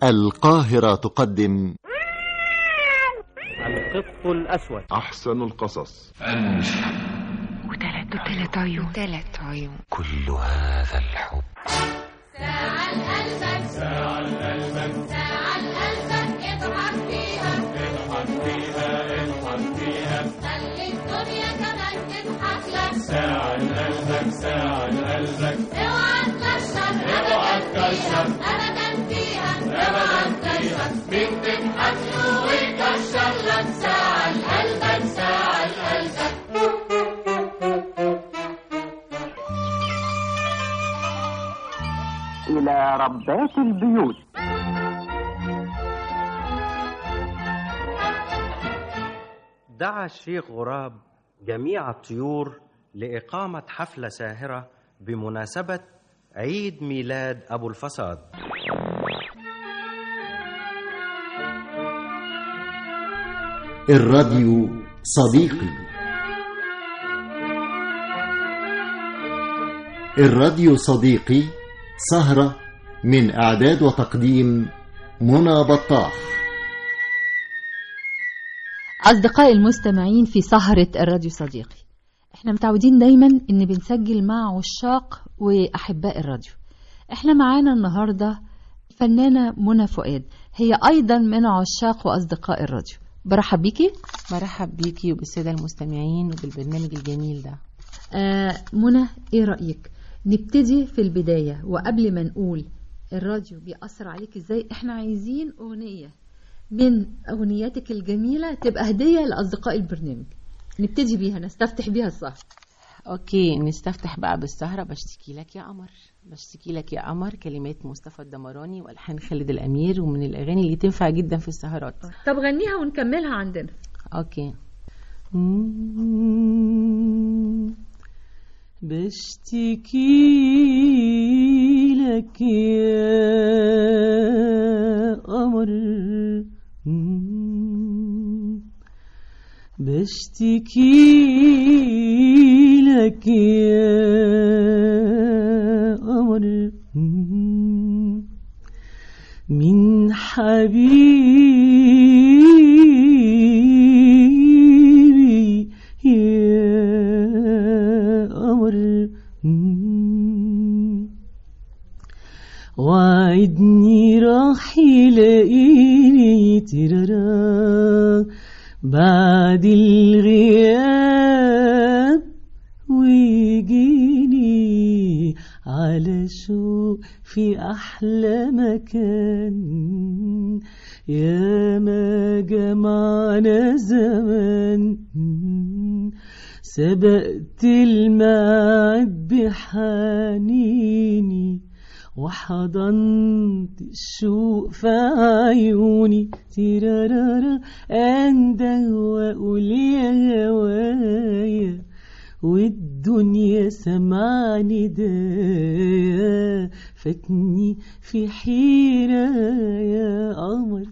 القاهرة تقدم القط الأسود أحسن القصص وثلاث وثلاث عيون ثلاث عيون كل هذا الحب ساعة لقلبك ساعة لقلبك ساعة لقلبك اضحك فيها اضحك فيها اضحك فيها خلي الدنيا كمان تضحك لك ساعة لقلبك ساعة لقلبك اوعى تكشر اوعى تكشر ابدا فيها اوعى تكشر مين تضحك له ويكشر لك ساعة لقلبك ساعة لقلبك إلى ربات البيوت دعا الشيخ غراب جميع الطيور لإقامة حفلة ساهرة بمناسبة عيد ميلاد أبو الفساد الراديو صديقي الراديو صديقي سهرة من إعداد وتقديم منى بطاح أصدقائي المستمعين في سهرة الراديو صديقي احنا متعودين دايما ان بنسجل مع عشاق وأحباء الراديو احنا معانا النهاردة الفنانة منى فؤاد هي أيضا من عشاق وأصدقاء الراديو برحب بيكي مرحب بيكي وبالسادة المستمعين وبالبرنامج الجميل ده آه منى ايه رأيك نبتدي في البداية وقبل ما نقول الراديو بيأثر عليك ازاي احنا عايزين أغنية من أغنياتك الجميلة تبقى هدية لأصدقاء البرنامج نبتدي بيها نستفتح بيها السهرة اوكي نستفتح بقى بالسهرة بشتكي لك يا قمر بشتكي لك يا قمر كلمات مصطفى الدمراني والحان خالد الامير ومن الاغاني اللي تنفع جدا في السهرات طب غنيها ونكملها عندنا اوكي بشتكي لك يا قمر بشتكي لك يا قمر من حبيبي يا قمر وعدني راح يلاقيني ترارا بعد الغياب ويجيني على شوق في أحلى مكان يا ما جمعنا زمان سبقت الميعاد بحنيني وحضنت الشوق في عيوني تيرارارا انده واقول يا هوايا والدنيا سمعني ده فاتني في حيرة يا قمر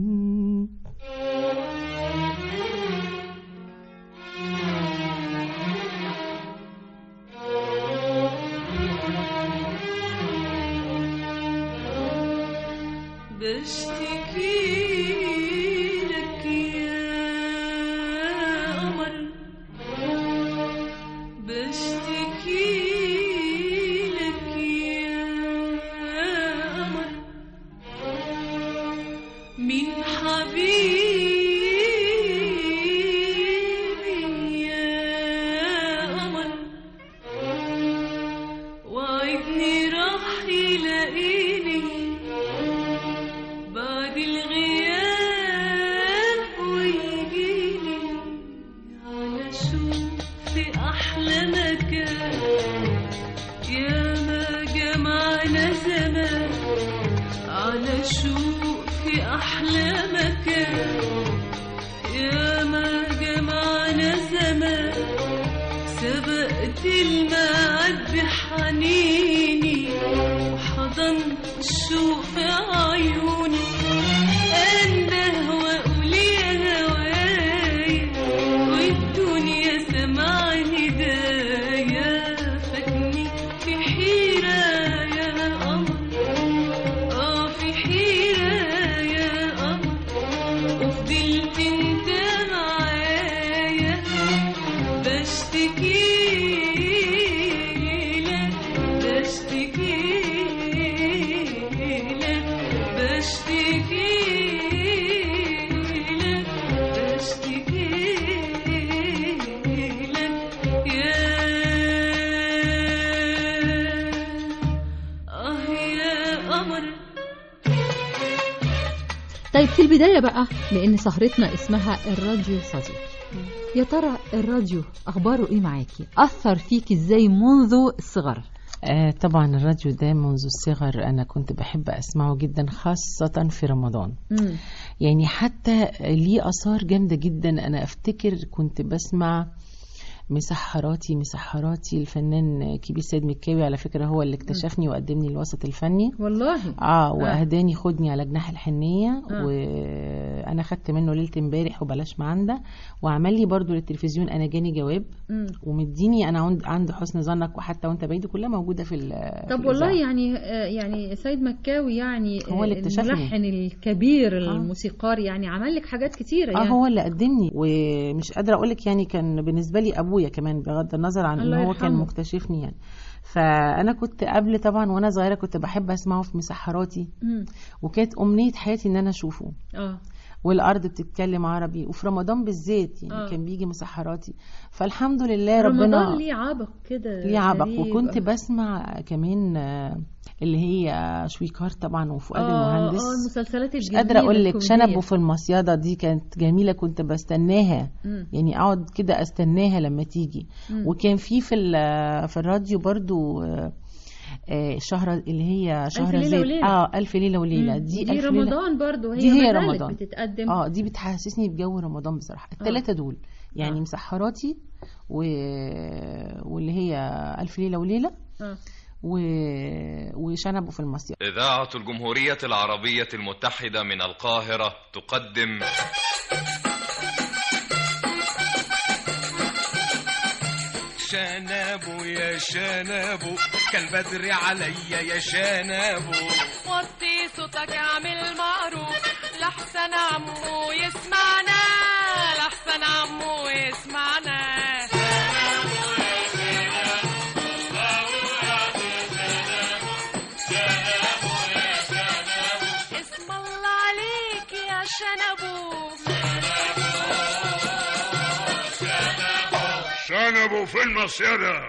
بشتكي لك يا قمر بشتكي لك يا قمر من حبيبي يا قمر وعدني راح يلاقيني بعد الغياب ويجيني على شوق في أحلى مكان يا ما جمعنا زمان على شوق في أحلى مكان يا ما جمعنا زمان سبقت الميعاد بحنيني وحضنت الشوق في عيوني انده واقول يا هوايا والدنيا سمعني دايا فاتني في حيرة يا قمر اه في حيرة طيب في البداية بقى لأن سهرتنا اسمها الراديو صديق يا ترى الراديو أخباره إيه معاكي أثر فيك إزاي منذ الصغر آه طبعا الراديو ده منذ الصغر انا كنت بحب اسمعه جدا خاصه في رمضان مم. يعني حتى ليه اثار جامده جدا انا افتكر كنت بسمع مسحراتي مسحراتي الفنان كبير سيد مكاوي على فكره هو اللي اكتشفني وقدمني الوسط الفني والله اه واهداني خدني على جناح الحنيه آه. وانا خدت منه ليله امبارح وبلاش معندة وعمل لي برضو للتلفزيون انا جاني جواب مم. ومديني انا عند عند حسن ظنك وحتى وانت بعيد كلها موجوده في ال- في طب والله الإذاعة. يعني آه، يعني سيد مكاوي يعني هو اللي آه، اكتشفني. الملحن الكبير آه. الموسيقار يعني عمل لك حاجات كتيرة اه يعني هو اللي قدمني ومش قادره اقول لك يعني كان بالنسبه لي ابويا كمان بغض النظر عن ان الله هو كان يرحمه. مكتشفني يعني فانا كنت قبل طبعا وانا صغيره كنت بحب اسمعه في مسحراتي مم. وكانت امنيه حياتي ان انا اشوفه اه والارض بتتكلم عربي وفي رمضان بالذات يعني آه. كان بيجي مسحراتي فالحمد لله ربنا رمضان ليه عبق كده ليه عبق غريب. وكنت بسمع كمان آه، اللي هي شويكار طبعا وفؤاد آه، المهندس اه المسلسلات مش الجميلة قادره اقول لك الكوميدية. شنبه في المصيده دي كانت جميله كنت بستناها مم. يعني اقعد كده استناها لما تيجي مم. وكان في في ال- في الراديو برضو آه، آه، شهر اللي هي شهر ليلة زيت وليلة. اه الف ليله وليله مم. دي, دي ألف رمضان برضو هي دي هي ما زالت رمضان. بتتقدم ليلة اه دي بتحسسني بجو رمضان بصراحه الثلاثه دول يعني آه. مسحراتي و... واللي هي الف ليله وليله آه. و... وشنبه في المصيف إذاعة الجمهورية العربية المتحدة من القاهرة تقدم شنابو يا شنابو كالبدر عليا يا شنابو وطي صوتك اعمل معروف لحسن عمو يسمعنا لحسن عمو يسمعنا اسم الله عليك يا شنبو شنبو في المصيدة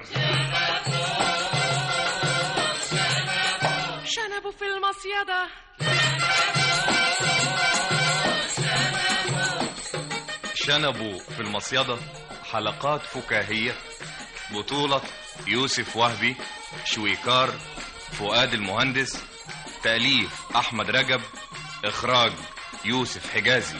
شنبو في المصيدة شنبو في المصيدة حلقات فكاهية بطولة يوسف وهبي شويكار فؤاد المهندس تأليف أحمد رجب إخراج يوسف حجازي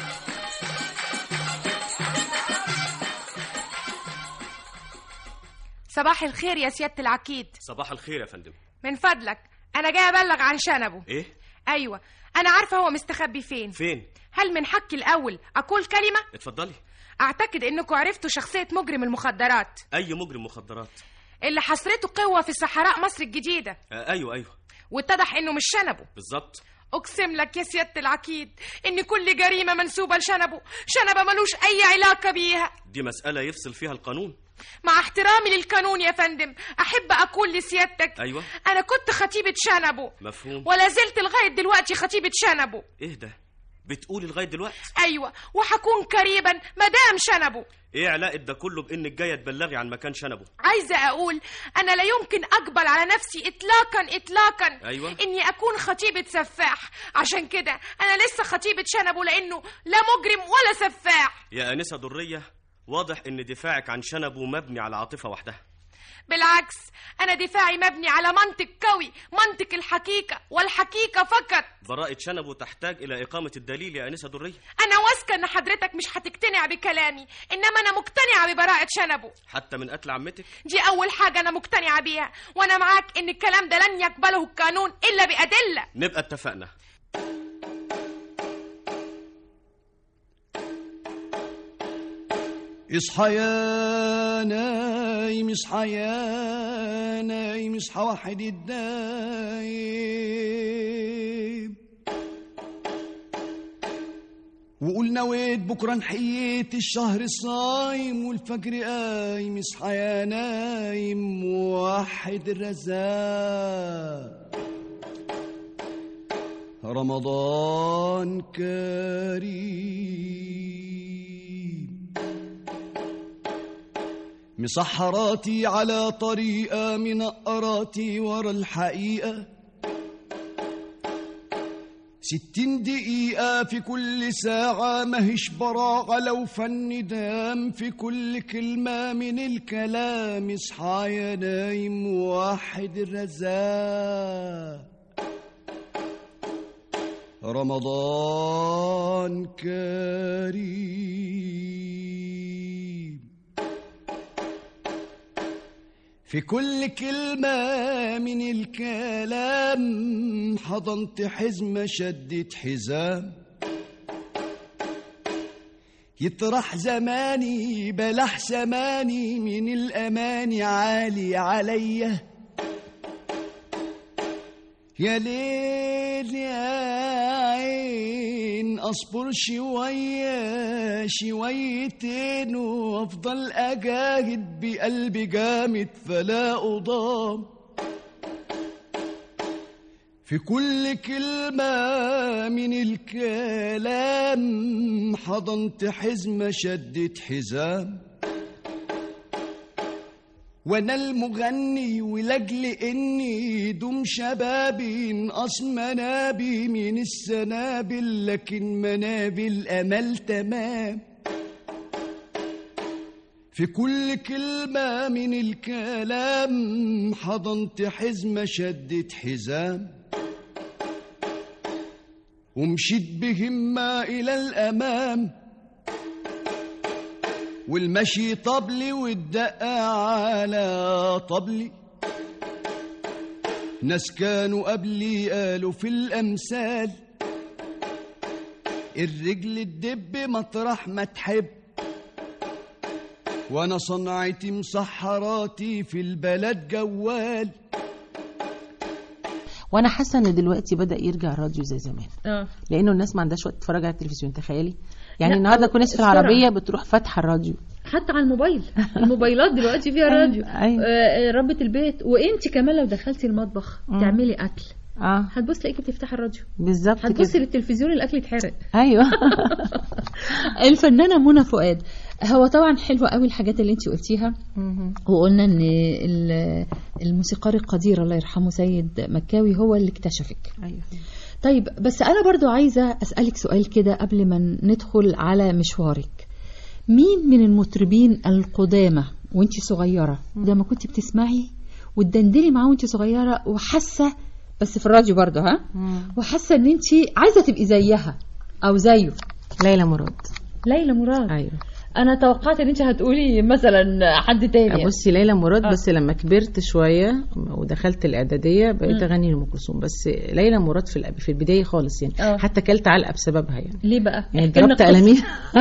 صباح الخير يا سيادة العقيد صباح الخير يا فندم من فضلك أنا جاي أبلغ عن شنبه ايه أيوة أنا عارفة هو مستخبي فين فين هل من حقي الأول أقول كلمة؟ اتفضلي أعتقد إنكم عرفتوا شخصية مجرم المخدرات اي مجرم مخدرات اللي حصرته قوة في صحراء مصر الجديدة آه ايوه ايوه واتضح إنه مش شنبه بالظبط أقسم لك يا سيادة العقيد إن كل جريمة منسوبة لشنبه شنبه ملوش أي علاقة بيها دي مسألة يفصل فيها القانون مع احترامي للقانون يا فندم أحب أقول لسيادتك ايوه أنا كنت خطيبة شنبه مفهوم ولا زلت لغاية دلوقتي خطيبة شنبه ايه ده بتقولي لغاية دلوقتي أيوة وهكون قريبا مدام شنبه ايه علاقة ده كله بانك جاية تبلغي عن مكان شنبه عايزة أقول أنا لا يمكن أقبل على نفسي إطلاقا إطلاقا أيوة. إني أكون خطيبة سفاح عشان كده أنا لسه خطيبة شنبه لأنه لا مجرم ولا سفاح يا آنسة درية واضح ان دفاعك عن شنبه مبني على عاطفة وحدها بالعكس أنا دفاعي مبني على منطق قوي منطق الحقيقة والحقيقة فقط براءة شنبه تحتاج إلى إقامة الدليل يا آنسة درية أنا واثقة إن حضرتك مش هتقتنع بكلامي إنما أنا مقتنعة ببراءة شنبه حتى من قتل عمتك دي أول حاجة أنا مقتنعة بيها وأنا معاك إن الكلام ده لن يقبله القانون إلا بأدلة نبقى اتفقنا اصحى يا نايم اصحى يا نايم اصحى واحد الدايم وقول نويت بكره نحييت الشهر الصايم والفجر قايم اصحى يا نايم وحد الرزاق رمضان كريم مسحراتي على طريقة منقراتي ورا الحقيقة ستين دقيقة في كل ساعة ماهيش براعة لو فن دام في كل كلمة من الكلام اصحى يا نايم واحد الرزاق رمضان كريم في كل كلمة من الكلام حضنت حزمة شدت حزام يطرح زماني بلح زماني من الأماني عالي عليا يا ليل يا عين اصبر شوية شويتين وافضل اجاهد بقلبي جامد فلا اضام في كل كلمة من الكلام حضنت حزمة شدت حزام وانا المغني ولاجل اني دوم شبابي انقص منابي من السنابل لكن منابل امل تمام في كل كلمة من الكلام حضنت حزمة شدت حزام ومشيت بهمة إلى الأمام والمشي طبلي والدقة على طبلي ناس كانوا قبلي قالوا في الأمثال الرجل تدب مطرح ما تحب وانا صنعتي مسحراتي في البلد جوال وانا حاسه ان دلوقتي بدا يرجع الراديو زي زمان اه لانه الناس ما عندهاش وقت تتفرج على التلفزيون تخيلي يعني لا، النهارده كل الناس في السرعة. العربيه بتروح فاتحه الراديو حتى على الموبايل الموبايلات دلوقتي فيها راديو أيوة. آه، ربة البيت وانت كمان لو دخلتي المطبخ مم. تعملي اكل اه هتبص تلاقيكي بتفتحي الراديو بالظبط هتبصي كده للتلفزيون الاكل يتحرق ايوه الفنانه منى فؤاد هو طبعا حلوه قوي الحاجات اللي انت قلتيها وقلنا ان ال- الموسيقار القدير الله يرحمه سيد مكاوي هو اللي اكتشفك ايوه طيب بس انا برضو عايزه اسالك سؤال كده قبل ما ندخل على مشوارك مين من المطربين القدامى وانت صغيره ده ما كنت بتسمعي وتدندني معاه وانت صغيره وحاسه بس في الراديو برضو ها وحاسه ان انت عايزه تبقي زيها او زيه ليلى مراد ليلى مراد ايوه انا توقعت ان انت هتقولي مثلا حد تاني بصي ليلى مراد آه. بس لما كبرت شويه ودخلت الاعداديه بقيت مم. اغني لام كلثوم بس ليلى مراد في الأب- في البدايه خالص يعني آه. حتى كلت علقه بسببها يعني ليه بقى يعني احكي لنا ضربت قصة. قلمين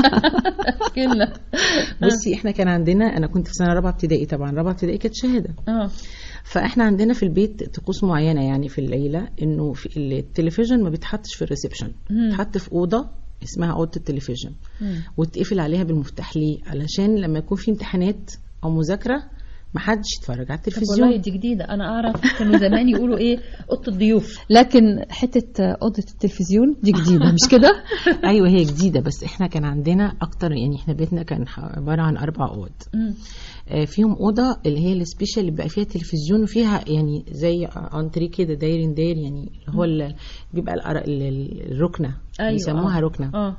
احكي لنا بصي احنا كان عندنا انا كنت في سنه رابعه ابتدائي طبعا رابعه ابتدائي كانت شهاده اه فاحنا عندنا في البيت طقوس معينه يعني في العيله انه في التلفزيون ما بيتحطش في الريسبشن مم. بيتحط في اوضه اسمها اوضه التلفزيون مم. وتقفل عليها بالمفتاح ليه علشان لما يكون في امتحانات او مذاكره ما حدش يتفرج على طب التلفزيون والله دي جديدة أنا أعرف كانوا زمان يقولوا إيه أوضة الضيوف لكن حتة أوضة التلفزيون دي جديدة مش كده؟ ايوه هي جديده بس احنا كان عندنا اكتر يعني احنا بيتنا كان عباره عن اربع اوض مم. آه، فيهم اوضه اللي هي السبيشال اللي بقى فيها تلفزيون وفيها يعني زي انتري كده داير داير يعني اللي هو ال- بيبقى الأر- ال- ال- الركنه أيوة بيسموها آه. ركنه اه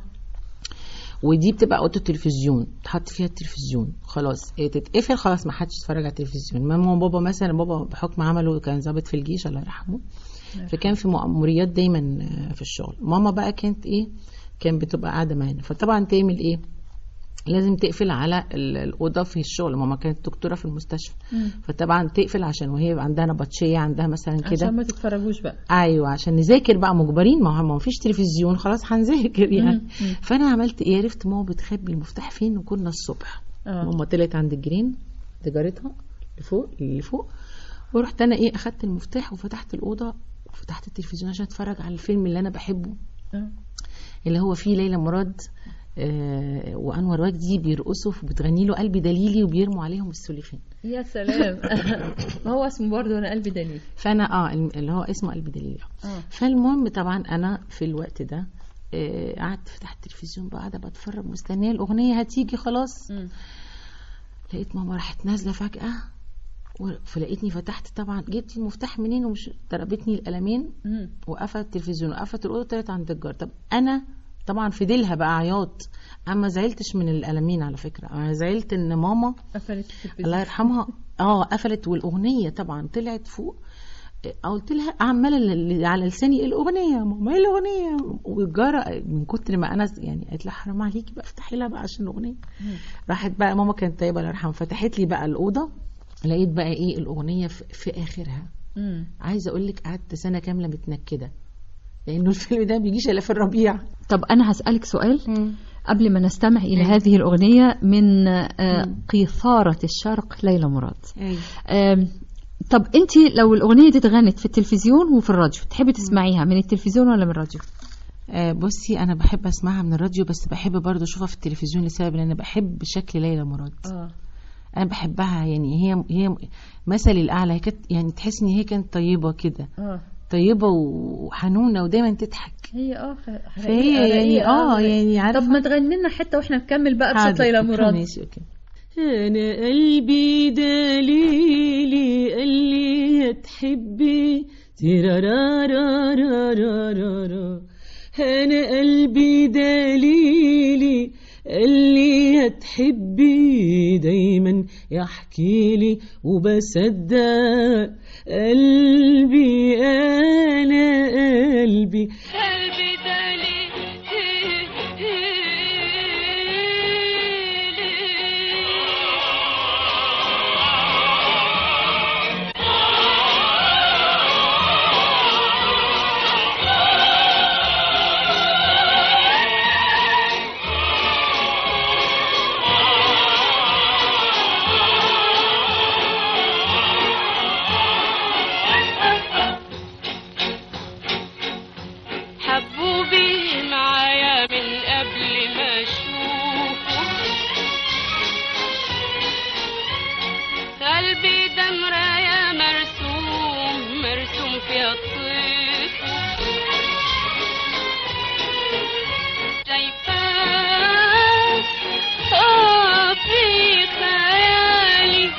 ودي بتبقى اوضه التلفزيون تحط فيها التلفزيون خلاص إيه، تتقفل خلاص ما حدش يتفرج على التلفزيون ماما وبابا مثلا بابا بحكم عمله كان ضابط في الجيش الله يرحمه فكان في مأموريات دايما آه، في الشغل ماما بقى كانت ايه كان بتبقى قاعده معانا فطبعا تعمل ايه لازم تقفل على ال- الاوضه في الشغل ماما كانت دكتوره في المستشفى مم. فطبعا تقفل عشان وهي عندها نبطشيه عندها مثلا كده عشان ما تتفرجوش بقى ايوه عشان نذاكر بقى مجبرين ما هو ما فيش تلفزيون خلاص هنذاكر يعني مم. مم. فانا عملت ايه عرفت ماما بتخبي المفتاح فين وكنا الصبح اه ماما طلعت عند الجيران تجارتها لفوق اللي فوق ورحت انا ايه اخدت المفتاح وفتحت الاوضه وفتحت التلفزيون عشان اتفرج على الفيلم اللي انا بحبه آه. اللي هو فيه ليلى مراد آه وانور وجدي بيرقصوا وبتغني له قلبي دليلي وبيرموا عليهم السليفين يا سلام ما هو اسمه برضه أنا قلبي دليل فانا اه اللي هو اسمه قلبي دليلي اه فالمهم طبعا انا في الوقت ده آه، قعدت فتحت التلفزيون بقى قاعده بتفرج مستنيه الاغنيه هتيجي خلاص مم. لقيت ماما راحت نازله فجاه و- فلقيتني فتحت طبعا جبت المفتاح منين ومش ضربتني القلمين مم. وقفلت التلفزيون وقفلت الاوضه طلعت عند الجار طب انا طبعا في ديلها بقى عياط انا ما زعلتش من القلمين على فكره انا زعلت ان ماما قفلت الله يرحمها اه قفلت والاغنيه طبعا طلعت فوق آه، قلت لها عماله اللي على لساني الاغنيه يا ماما ايه الاغنيه والجاره من كتر ما انا يعني قالت لها حرام عليكي بقى افتحي لها بقى عشان الاغنيه راحت بقى ماما كانت طيبه الله يرحمها فتحت لي بقى الاوضه لقيت بقى ايه الاغنيه في, في اخرها مم. عايزه اقول لك قعدت سنه كامله متنكده لانه الفيلم ده بيجيش الا في الربيع طب أنا هسألك سؤال قبل ما نستمع إلى هذه الأغنية من آه، قيثارة الشرق ليلى مراد آم، طب أنت لو الأغنية دي اتغنت في التلفزيون وفي الراديو تحبي تسمعيها من التلفزيون ولا من الراديو؟ آه، بصي انا بحب اسمعها من الراديو بس بحب برضه اشوفها في التلفزيون لسبب ان انا بحب شكل ليلى مراد اه انا بحبها يعني هي هي مثلي الاعلى هي كانت يعني تحس ان هي كانت طيبه كده اه طيبه وحنونه ودايما تضحك هي اه ف- فهي رقيقة- يعني رقيقة، اه رقيقة. يعني عارفه طب ما تغني لنا حتة واحنا نكمل بقى بصوت حاضر. ليلى مراد ماشي اوكي انا قلبي دليلي قال لي هتحبي تيرارارارارارا انا قلبي دليلي قال لي هتحبي دايما يحكي لي وبصدق قلبي انا قلبي قلبي دليل حبوبي معايا من قبل ما اشوفه قلبي ده مرايا مرسوم مرسوم في الطيف شايفاه آه في خيالي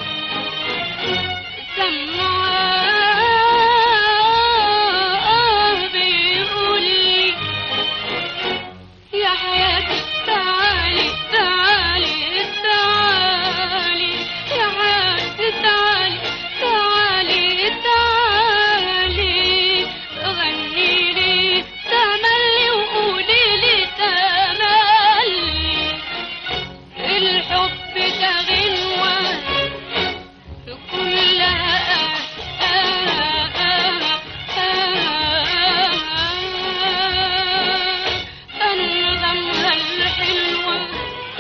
سمعاه بيقول لي يا حياتي تعالي تعالي تعالي يا حياتي تعالي تعالي تعالي غني لي تملي وقولي لي تملي الحب ده غنوة كلها أنغمها الحلوة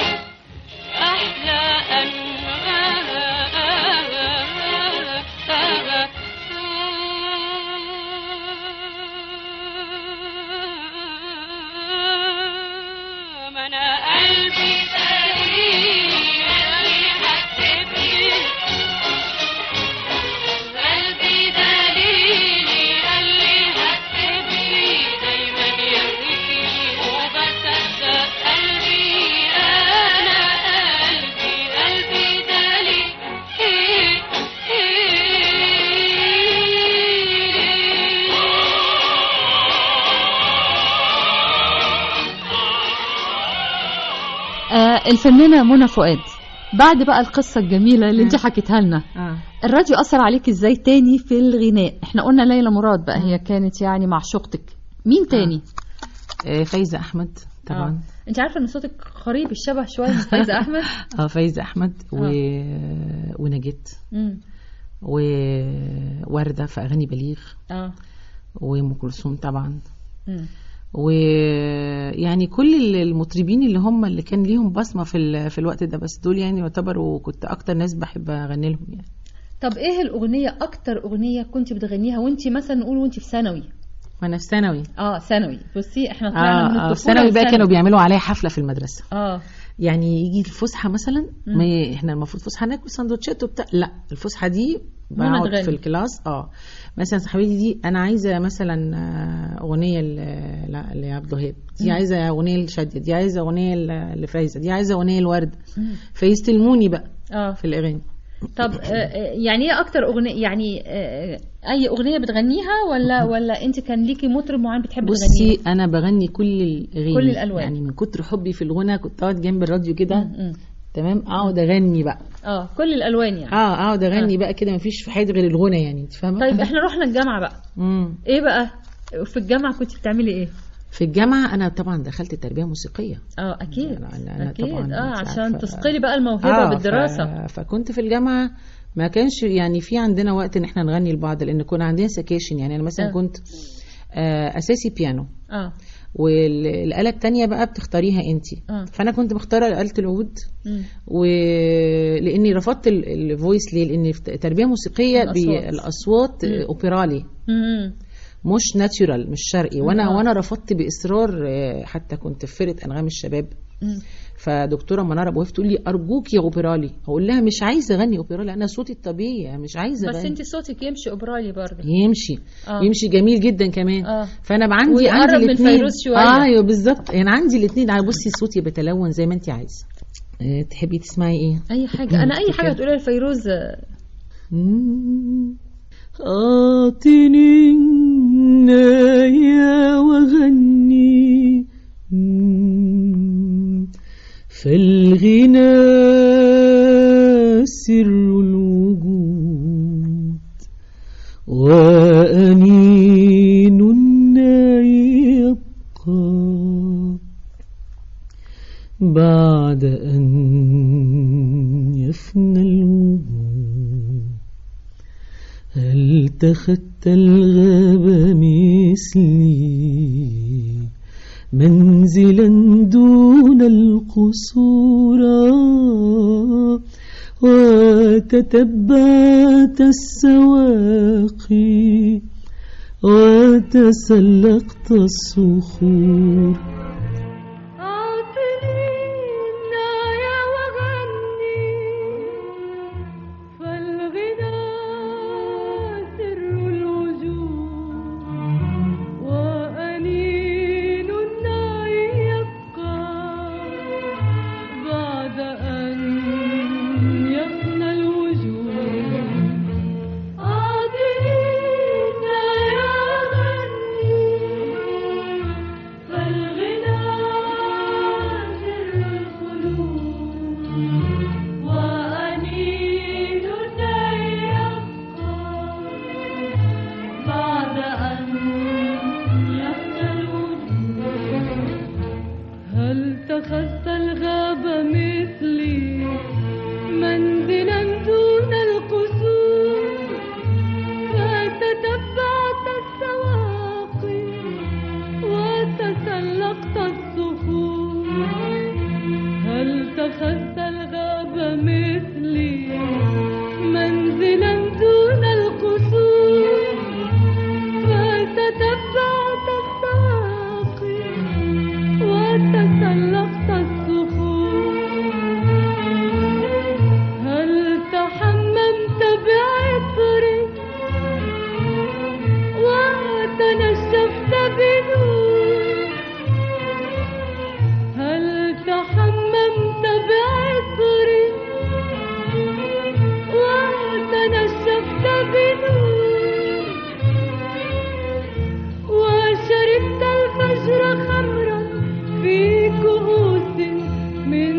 أحلى أنغام أنا قلبي دليل هتبني قلبي دليلي قال لي هتسيبني دايما يرميني وبصدق قلبي انا قلبي قلبي دليل آه الفنانة منى فؤاد بعد بقى القصة الجميلة اللي انت حكيتها لنا آه. الراديو أثر عليك ازاي تاني في الغناء احنا قلنا ليلى مراد بقى هي كانت يعني معشوقتك مين تاني آه، فايزه احمد طبعا آه. انت عارفة ان صوتك قريب الشبه شوية من فايزة احمد اه فايزه احمد و... ونجيت مم. ووردة في أغاني بليغ اه وأم كلثوم طبعا مم. ويعني كل المطربين اللي هم اللي كان ليهم بصمة في, ال... في الوقت ده بس دول يعني يعتبروا كنت أكتر ناس بحب أغني لهم يعني طب ايه الأغنية أكتر أغنية كنت بتغنيها وانت مثلا نقول وانت في ثانوي وأنا في ثانوي اه ثانوي بصي احنا طلعنا من اه, آه الطفولة في ثانوي بقى لثانوي. كانوا بيعملوا عليا حفلة في المدرسة اه يعني يجي الفسحة مثلا مم. ما احنا المفروض فسحة ناكل سندوتشات وبتاع لا الفسحة دي منى بقعد تغني. في الكلاس اه مثلا صاحبتي دي انا عايزه مثلا آه، اغنيه ل- لا، لعبد الوهاب دي مم. عايزه اغنيه لشاديه دي عايزه اغنيه ل- لفايزه دي عايزه اغنيه لورد مم. فيستلموني بقى اه في الاغاني طب آه، آه، يعني ايه اكتر اغنيه يعني آه، اي اغنيه بتغنيها ولا ولا انت كان ليكي مطرب معين بتحبي تغنيه بصي انا بغني كل الاغاني كل الألوان. يعني من كتر حبي في الغنى كنت اقعد جنب الراديو كده م- م. تمام اقعد اغني بقى اه كل الالوان يعني اه اقعد اغني بقى كده مفيش في حاجه غير الغنى يعني انت فاهمه طيب احنا رحنا الجامعه بقى مم. ايه بقى في الجامعه كنت بتعملي ايه في الجامعه انا طبعا دخلت تربيه موسيقيه اه اكيد أنا- أنا اكيد طبعاً اه أنت عشان عارفة. تثقلي بقى الموهبه آه، بالدراسه ف... فكنت في الجامعه ما كانش يعني في عندنا وقت ان احنا نغني لبعض لان كنا عندنا سكاشن يعني انا مثلا آه. كنت آه اساسي بيانو اه والاله التانية بقى بتختاريها انت آه. فانا كنت مختاره آلة العود مم. ولاني رفضت ال- الفويس ليه لان في تربيه موسيقيه الأصوات. بالاصوات مم. اوبرالي مم. مش ناتشورال مش شرقي وانا آه. وانا رفضت باصرار آه، حتى كنت في فرقه انغام الشباب مم. فدكتوره مناره ابو وهيب تقول لي ارجوك يا اوبرالي اقول لها مش عايزه اغني اوبرالي انا صوتي الطبيعي مش عايزه بس اغني انت صوتك يمشي اوبرالي برضه يمشي آه. يمشي جميل جدا كمان آه. فانا بقى عندي ويقرب عندي من الاثنين فيروز شوية. اه ايوه بالظبط يعني عندي الاثنين بصي صوتي بيتلون زي ما انت عايزه آه، تحبي تسمعي ايه اي حاجه انا اي حاجه كده. تقولها لفيروز آه، أعطني النايا وغني فالغنى سر الوجود وأنين الناي يبقى بعد أن يفنى الوجود هل اتخذت الغاب مثلي منزلا دون القصور وتتبعت السواقي وتسلقت الصخور فالغنى سر الوجود وأنين النار يبقى بعد أن يفنى الوجود أعطينا يا غني فالغنى سر الخلود وأنين النار يبقى بعد أن يفنى الوجود هل اتخذت الغاب مثلي منزلا دون القصور فتتبعت السواقي وتسلقت الصخور هل اتخذت الغاب مثلي منزلا دون القصور فتتبعت السواقي وتسلقت الصخور هل تحممت بعطر وتنشفت بنور هل تحممت بعطر وتنشفت بنور وشربت الفجر خمرا في كؤوس من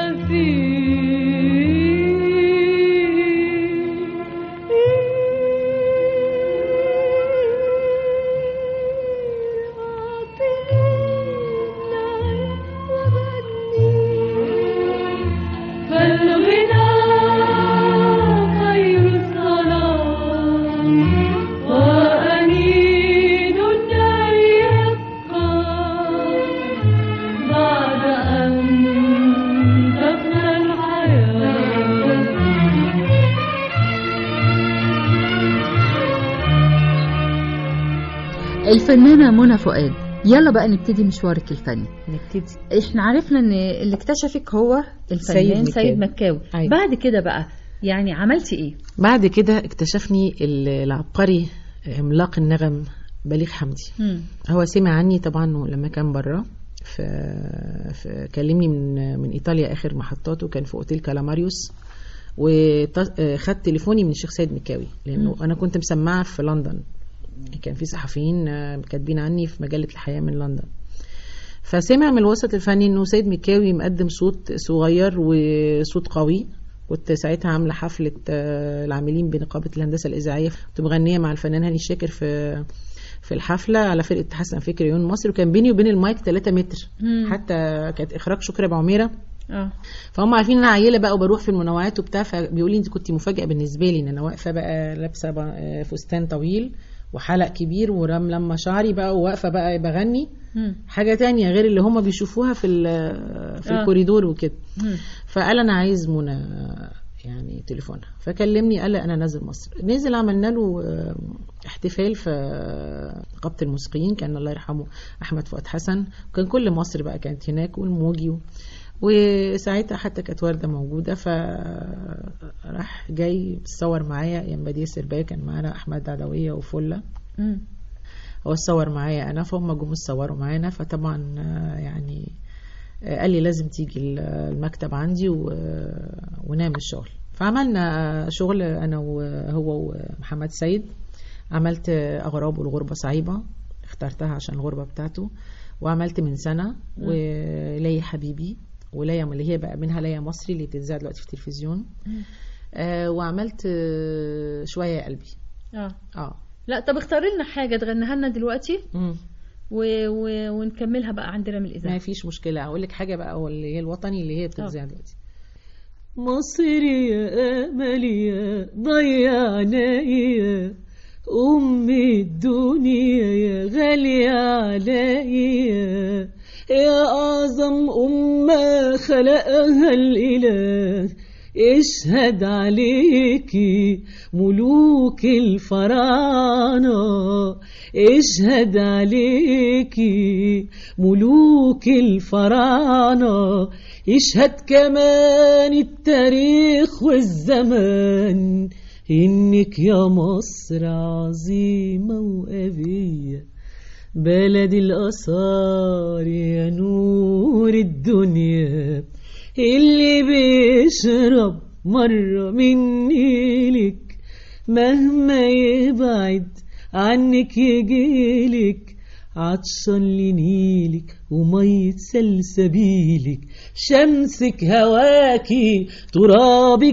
فالغنى خير الصلاة وأنين النار يبقى بعد أن تفنى الحياة الفنانه منى فؤاد يلا بقى نبتدي مشوارك الفني نبتدي احنا عرفنا ان اللي اكتشفك هو الفنان سيد سيد مكاوي. مكاوي أيوة. بعد كده بقى يعني عملتي ايه بعد كده اكتشفني ال- العبقري عملاق النغم بليغ حمدي مم. هو سمع عني طبعا لما كان بره ف... فكلمني من من ايطاليا اخر محطاته كان في اوتيل كالاماريوس وخدت تليفوني من الشيخ سيد مكاوي لانه انا كنت مسمعه في لندن كان في صحفيين آه، كاتبين عني في مجله الحياه من لندن فسمع من الوسط الفني انه سيد مكاوي مقدم صوت صغير وصوت قوي كنت ساعتها عامله حفله آه، العاملين بنقابه الهندسه الاذاعيه كنت مغنيه مع الفنان هاني الشاكر في في الحفله على فرقه حسن فكري عيون مصر وكان بيني وبين المايك 3 متر مم. حتى كانت اخراج شكري ابو عميره اه فهم عارفين ان انا عيله بقى وبروح في المنوعات وبتاع فبيقولوا لي انت كنت مفاجاه بالنسبه لي ان انا واقفه بقى لابسه بقى، آه، فستان طويل وحلق كبير ورم لما شعري بقى وواقفه بقى بغني مم. حاجه تانية غير اللي هم بيشوفوها في ال- في آه. الكوريدور وكده مم. فقال انا عايز منى يعني تليفونها فكلمني قال لي انا نازل مصر نزل عملنا له آه، احتفال في نقابه الموسيقيين كان الله يرحمه احمد فؤاد حسن وكان كل مصر بقى كانت هناك والموجي و... وساعتها حتى كانت ورده موجوده فراح جاي تصور معايا ايام بديع السربايه كان معانا احمد عدويه وفله مم. هو اتصور معايا انا فهم جم اتصوروا معانا فطبعا آه، يعني آه، قال لي لازم تيجي ال- المكتب عندي و- ونعمل شغل فعملنا شغل انا وهو ومحمد سيد عملت اغراب والغربه صعيبه اخترتها عشان الغربه بتاعته وعملت من سنه وليا حبيبي وليا اللي هي بقى منها ليا مصري اللي بتتذاع دلوقتي في التلفزيون آه وعملت آه شويه يا قلبي اه اه لا طب اختاري لنا حاجه تغنيها لنا دلوقتي مم. و... و... ونكملها بقى عندنا من الاذاعه ما فيش مشكلة أقول لك حاجة بقى واللي هي الوطني اللي هي بتتذاع دلوقتي مصر يا أمل يا ضيعنايا أم الدنيا يا غالية عليا يا أعظم أمة خلقها الإله اشهد عليكي ملوك الفراعنة اشهد عليكي ملوك الفراعنة يشهد كمان التاريخ والزمان إنك يا مصر عظيمة وأبية بلد الآثار يا نور الدنيا اللي بيشرب مرة من نيلك مهما يبعد عنك يجيلك عطشان لنيلك ومية سلسبيلك شمسك هواكي ترابك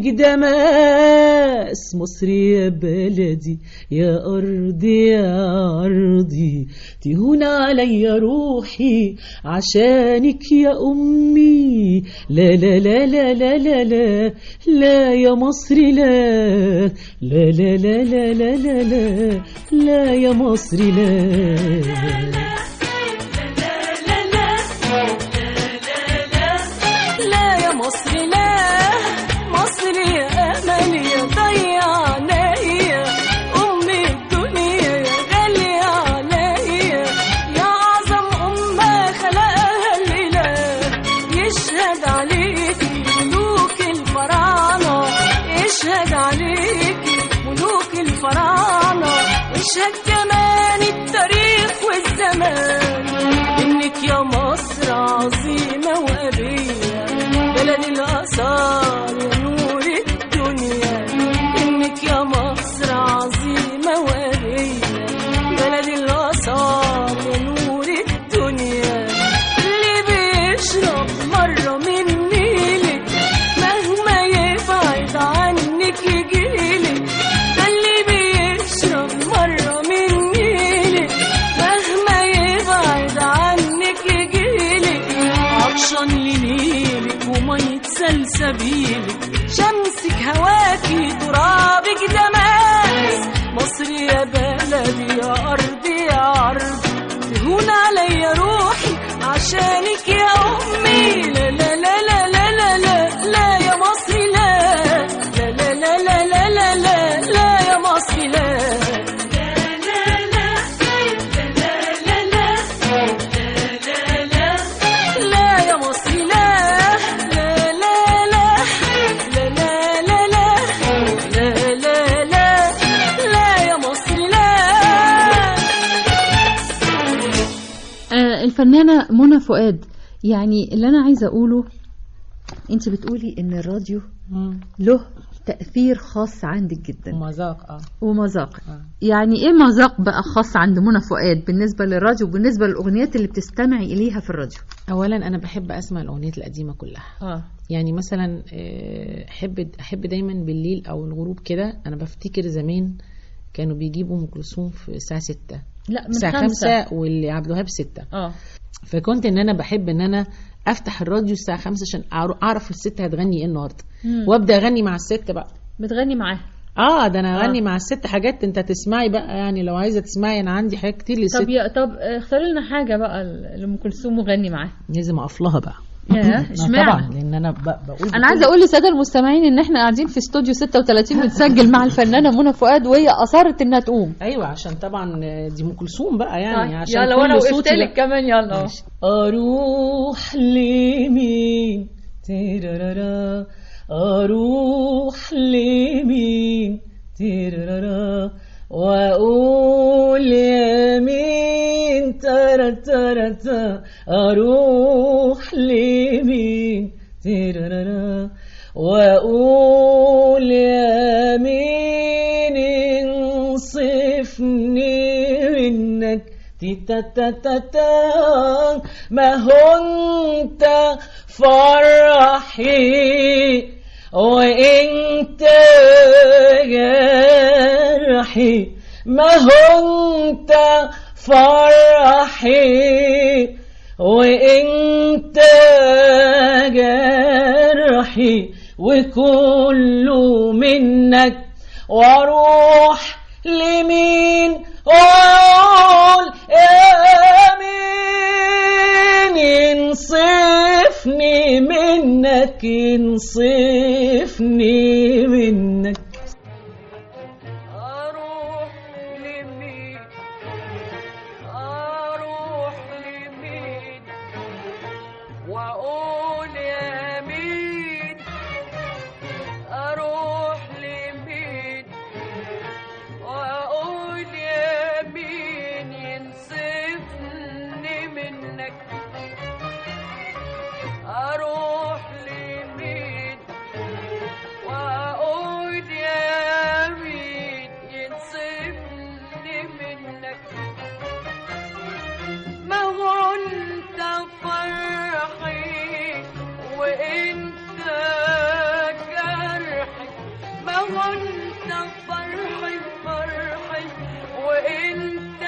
دماس مصر يا بلدي يا أرضي يا أرضي تهون علي روحي عشانك يا أمي لا لا لا لا لا لا لا لا يا مصر لا لا لا لا لا لا لا لا لا يا مصر لا لا يا مصر لا مصر يا امل يا ضيعنايا ام الدنيا يا غالية عليا يا اعظم امة خلقها الاله يشهد عليكي ملوك الفراعنة يشهد عليكي ملوك الفراعنة ويشهد كمان التاريخ والزمان انك يا مصر عظيمة وأبية بلد الآثار يا نور الدنيا انك يا مصر عظيمة وأبية بلد الآثار يا نور الدنيا اللي بيشرب مرة من نيلك مهما يبعد عنك يجيلك اللي بيشرب مرة من نيلك مهما يبعد عنك يجيلك عطشان لنيلك ومية سلسبيلك شمسك هواكي ترابك دماس مصر يا بلدي يا أرضي يا أرضي تهون عليا روحي عشانك يا أمي لا لا لا لا لا لا لا لا يا مصر لا لا لا لا لا لا لا لا لا يا مصر لا لا يا مصر لا لا لا لا لا لا لا لا لا لا لا لا يا مصر لا آه، الفنانة منى فؤاد يعني اللي أنا عايزة أقوله انت بتقولي ان الراديو له تأثير خاص عندك جدا ومذاق اه ومذاق يعني ايه مذاق بقى خاص عند منى فؤاد بالنسبة للراديو وبالنسبة للأغنيات اللي بتستمعي إليها في الراديو اولا انا بحب اسمع الاغنيات القديمه كلها اه يعني مثلا آه، احب احب دايما بالليل او الغروب كده انا بفتكر زمان كانوا بيجيبوا ام كلثوم في الساعه 6 لا من الساعه خمسة. 5 واللي عبد الوهاب 6 اه فكنت ان انا بحب ان انا افتح الراديو الساعه 5 عشان أعر- اعرف الست هتغني ايه النهارده مم. وابدا اغني مع الست بقى بتغني معاها اه ده انا آه. اغني مع الست حاجات انت تسمعي بقى يعني لو عايزه تسمعي انا عندي حاجات كتير للست طب يا طب آه، اختاري لنا حاجة بقى ل- لأم كلثوم وغني معاها لازم اقف لها بقى ياه آه، اشمعنى طبعا لان انا ب- بقول انا عايزه اقول للساده المستمعين ان احنا قاعدين في استوديو 36 بنسجل مع الفنانه منى فؤاد وهي اصرت انها تقوم ايوه عشان طبعا دي ام كلثوم بقى يعني طيب، عشان يلا كل وانا وقفت صوتي لك بقى. كمان يلا ماشي. اروح لمين تيرارارا اروح لمين تيرارارا واقول يمين ترى ترى ترى اروح لمين تيرارارا واقول يمين انصفني منك تيتا تا تا تا ما هو انت فرحي وانت جرحي ما هو انت فرحي وانت جرحي وكله منك واروح لمين واقول امين انصفني منك انصفني منك أروح لمين أروح لمين وأقول يمين أروح لمين وأقول يمين ينصفني منك أروح لمين وأقول يمين ينصفني منك ما هو انت فرحي وانت جرحي ما هو انت فرحي فرحي وانت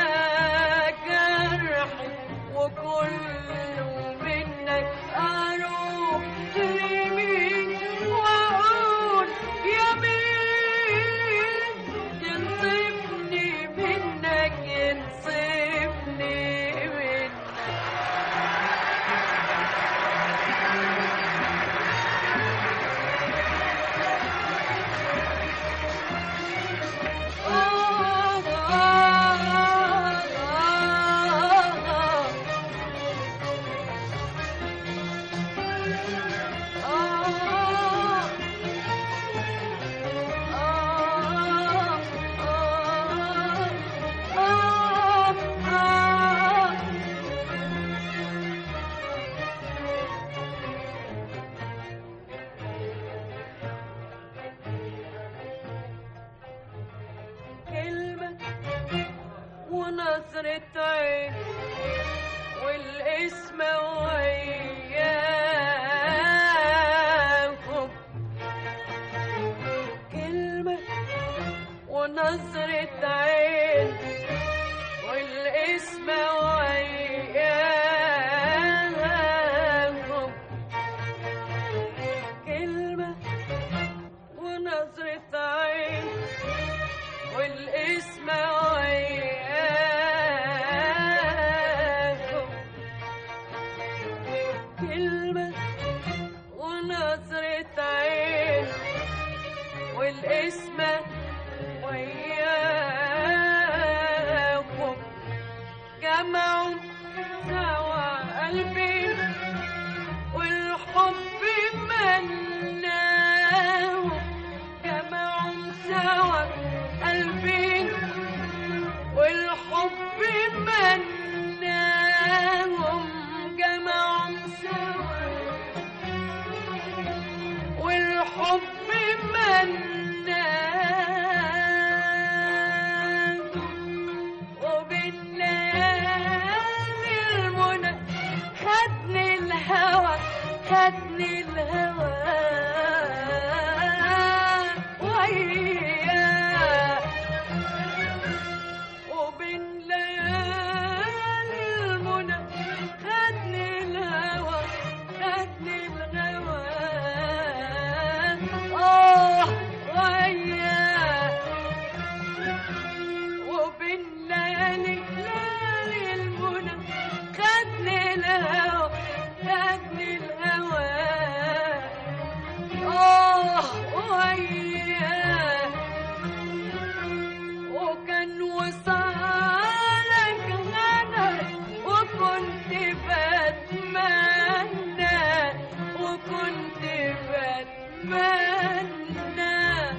جرحي وكله منك اروح لمين واقول يمين ينصفني منك ينصفني منك كلمة ونظرة عين والاسم وياهم كلمة ونظرة عين والاسم وياهم كلمة ونظرة عين والاسم وياهم كلمة ونظرة عين والاسم وياهم جمعوا سوا قلبي والحب مناهم جمعوا سوا قلبي والحب مناهم جمعوا سوا حب منان وبالليالي المنى خدني الهوى خدني الهوى وياه وبالليالي المنى خدني الهوى خدني الهوى آه وياه وبالليالي ليالي المنى خدني الهوى خدني الهوى آه وياه وكان وصالك غنى وكنت بتمنى وكنت بتمنى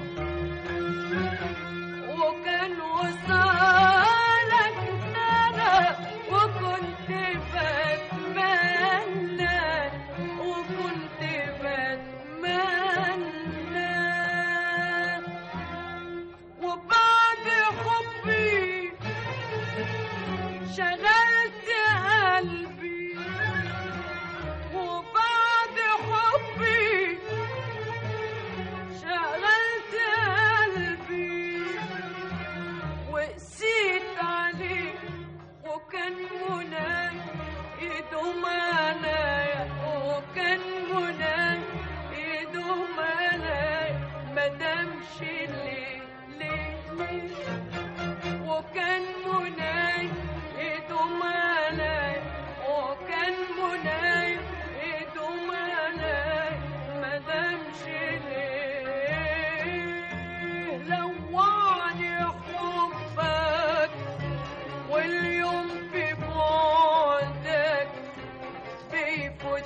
وكان وصالك غنى وكنت بتمنى وكنت بتمنى وبعد حبي شغلت قلبي وبعد حبي شغلت قلبي وقسيت عليه وكان مناي يدوم عليا وكان مناي يدوم عليا مدامش ليه ليه ليه وكان مناي يدوم عليا وكان مناي يدوم عليا مدامش ليه لوعني حبك واليوم في بعدك بيفوت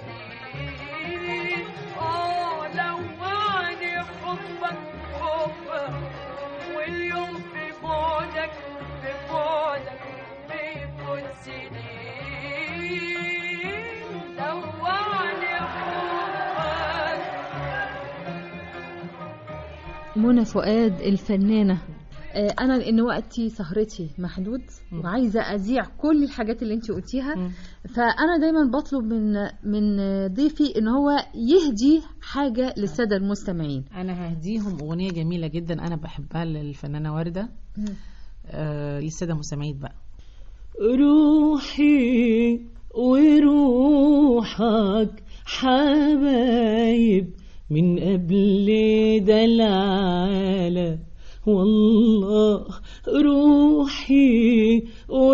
سنين اه لوعني حبك حبك واليوم في بعدك في بعدك بيفوت سنين لوعني حبك منى فؤاد الفنانة آه، أنا لأن وقتي سهرتي محدود وعايزة أذيع كل الحاجات اللي أنت قلتيها فأنا دايما بطلب من من ضيفي إن هو يهدي حاجة للسادة المستمعين انا ههديهم اغنيه جميله جدا انا بحبها للفنانه ورده آه للساده المستمعين بقى روحي وروحك حبايب من قبل ده العالم والله روحي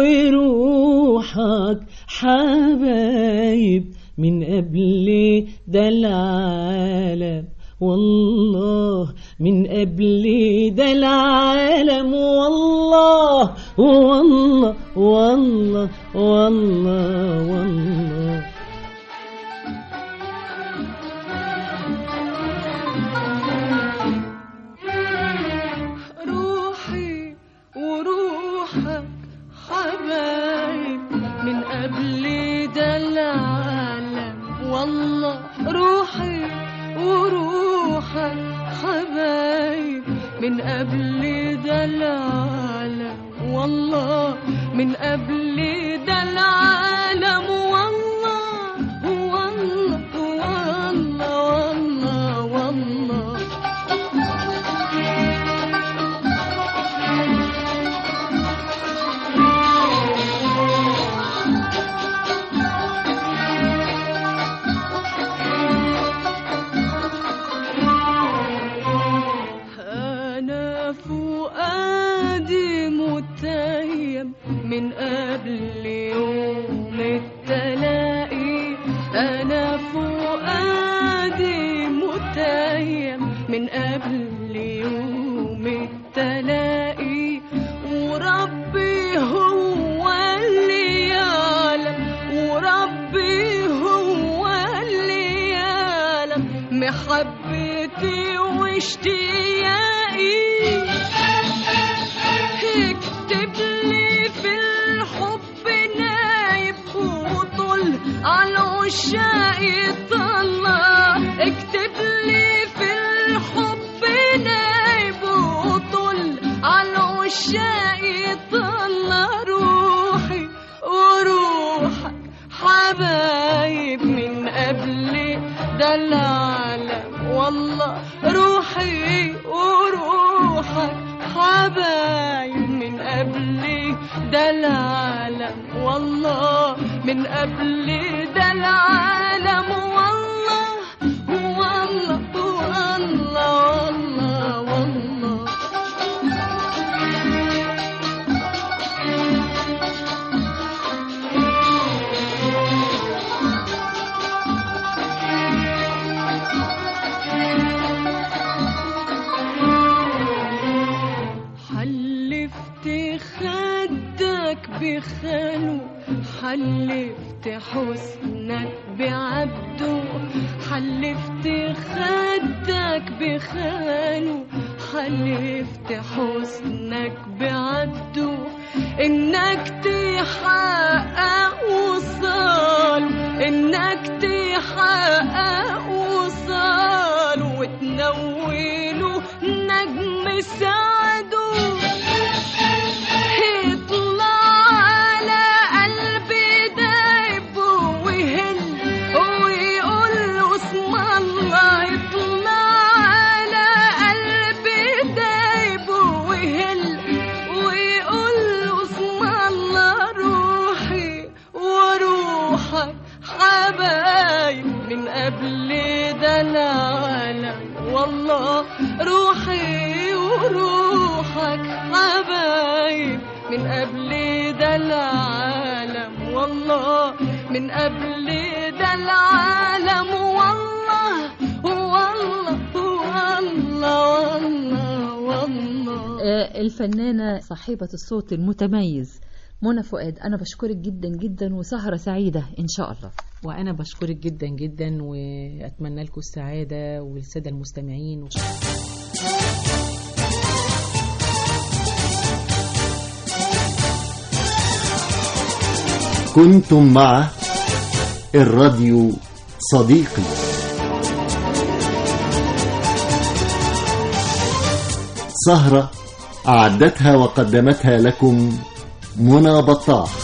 وروحك حبايب من قبل ده العالم والله من قبل ده العالم والله والله والله والله والله روحي وروحك حبايب من قبل ده العالم والله روحي وروحك حبايب من قبل ده العالم والله من قبل ده العالم والله والله والله والله والله أنا فؤادي متيم من قبل يوم التلاقي أنا فؤادي متيم من قبل يوم التلاقي وربي هو اللي يعلم وربي هو اللي يعلم محبتي واشتياقي اكتب لي في الحب نايب وطل على عشاقي طلع اكتب لي في حبايب من قبل ده العالم والله روحي وروحك حبايب من قبل ده العالم والله من قبل ده العالم والله والله والله والله والله حلفت خدك بخاله حلفت حسنك بعبده حلفت خدك بخاله حلفت حسنك بعبده انك تحقق وصال انك تحقق وصال وتنوله نجم سعده يطلع على قلبي دايب ويهل ويقول له اسم الله يطلع على قلبي دايب ويهل ويقول له اسم الله روحي وروحك حبايب من قبل ده العالم والله روحي وروحك حبايب من قبل ده العالم والله من قبل ده العالم والله والله والله والله والله آه، الفنانة صاحبة الصوت المتميز منى فؤاد أنا بشكرك جدا جدا وسهرة سعيدة إن شاء الله وانا بشكرك جدا جدا واتمنى لكم السعاده والساده المستمعين كنتم مع الراديو صديقي سهرة أعدتها وقدمتها لكم منى بطاح